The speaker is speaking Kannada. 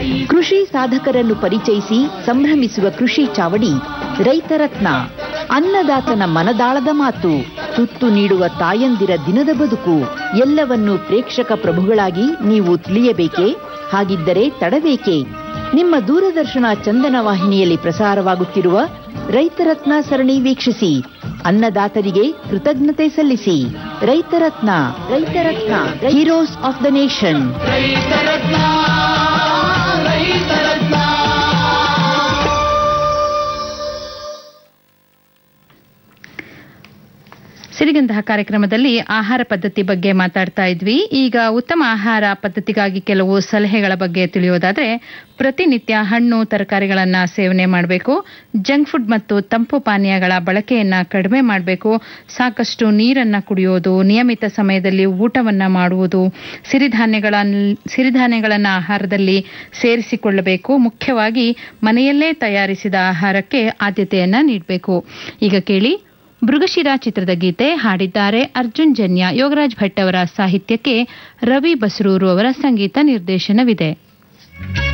ಕೃಷಿ ಸಾಧಕರನ್ನು ಪರಿಚಯಿಸಿ ಸಂಭ್ರಮಿಸುವ ಕೃಷಿ ಚಾವಡಿ ರೈತರತ್ನ ಅನ್ನದಾತನ ಮನದಾಳದ ಮಾತು ತುತ್ತು ನೀಡುವ ತಾಯಂದಿರ ದಿನದ ಬದುಕು ಎಲ್ಲವನ್ನು ಪ್ರೇಕ್ಷಕ ಪ್ರಭುಗಳಾಗಿ ನೀವು ತಿಳಿಯಬೇಕೆ ಹಾಗಿದ್ದರೆ ತಡಬೇಕೆ ನಿಮ್ಮ ದೂರದರ್ಶನ ಚಂದನ ವಾಹಿನಿಯಲ್ಲಿ ಪ್ರಸಾರವಾಗುತ್ತಿರುವ ರೈತರತ್ನ ಸರಣಿ ವೀಕ್ಷಿಸಿ ಅನ್ನದಾತರಿಗೆ ಕೃತಜ್ಞತೆ ಸಲ್ಲಿಸಿ Raitharatna Raitharatna heroes of the nation Sirigandha ಕಾರ್ಯಕ್ರಮದಲ್ಲಿ ಆಹಾರ ಪದ್ಧತಿ ಬಗ್ಗೆ ಮಾತಾಡ್ತಾ ಇದ್ವಿ ಈಗ ಉತ್ತಮ ಆಹಾರ ಪದ್ಧತಿಗಾಗಿ ಕೆಲವು ಸಲಹೆಗಳ ಬಗ್ಗೆ ತಿಳಿಯೋದಾದ್ರೆ ಪ್ರತಿನಿತ್ಯ ಹಣ್ಣು ತರಕಾರಿಗಳನ್ನ ಸೇವನೆ ಮಾಡಬೇಕು ಜಂಕ್ ಫುಡ್ ಮತ್ತು ತಂಪು ಪಾನೀಯಗಳ ಬಳಕೆಯನ್ನ ಕಡಿಮೆ ಮಾಡಬೇಕು ಸಾಕಷ್ಟು ನೀರನ್ನ ಕುಡಿಯೋದು ನಿಯಮಿತ ಸಮಯದಲ್ಲಿ ಊಟವನ್ನ ಮಾಡುವುದು ಸಿರಿಧಾನ್ಯಗಳ ಸಿರಿಧಾನ್ಯಗಳನ್ನ ಆಹಾರದಲ್ಲಿ ಸೇರಿಸಿಕೊಳ್ಳಬೇಕು ಮುಖ್ಯವಾಗಿ ಮನೆಯಲ್ಲೇ ತಯಾರಿಸಿದ ಆಹಾರಕ್ಕೆ ಆದ್ಯತೆಯನ್ನ ನೀಡಬೇಕು ಈಗ ಕೇಳಿ ಮೃಗಶಿರಾ ಚಿತ್ರದ ಗೀತೆ ಹಾಡಿದ್ದಾರೆ ಅರ್ಜುನ್ ಜನ್ಯ ಯೋಗರಾಜ್ ಭಟ್ ಅವರ ಸಾಹಿತ್ಯಕ್ಕೆ ರವಿ ಬಸರೂರು ಅವರ ಸಂಗೀತ ನಿರ್ದೇಶನವಿದೆ